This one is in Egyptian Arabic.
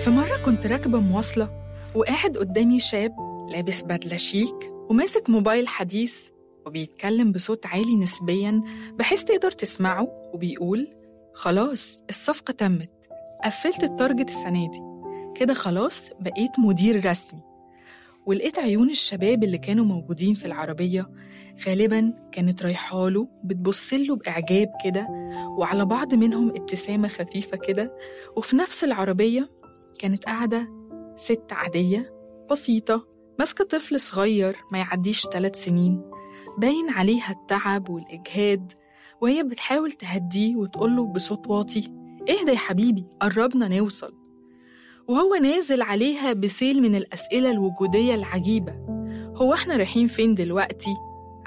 في مرة كنت راكبة مواصلة وقاعد قدامي شاب لابس بدلة شيك وماسك موبايل حديث وبيتكلم بصوت عالي نسبيا بحيث تقدر تسمعه وبيقول خلاص الصفقة تمت قفلت التارجت السنة دي كده خلاص بقيت مدير رسمي ولقيت عيون الشباب اللي كانوا موجودين في العربية غالبا كانت رايحاله بتبصله بإعجاب كده وعلى بعض منهم ابتسامة خفيفة كده وفي نفس العربية كانت قاعدة ست عادية بسيطة ماسكة طفل صغير ما يعديش ثلاث سنين باين عليها التعب والإجهاد وهي بتحاول تهديه وتقوله بصوت واطي اهدى يا حبيبي قربنا نوصل وهو نازل عليها بسيل من الأسئلة الوجودية العجيبة هو احنا رايحين فين دلوقتي؟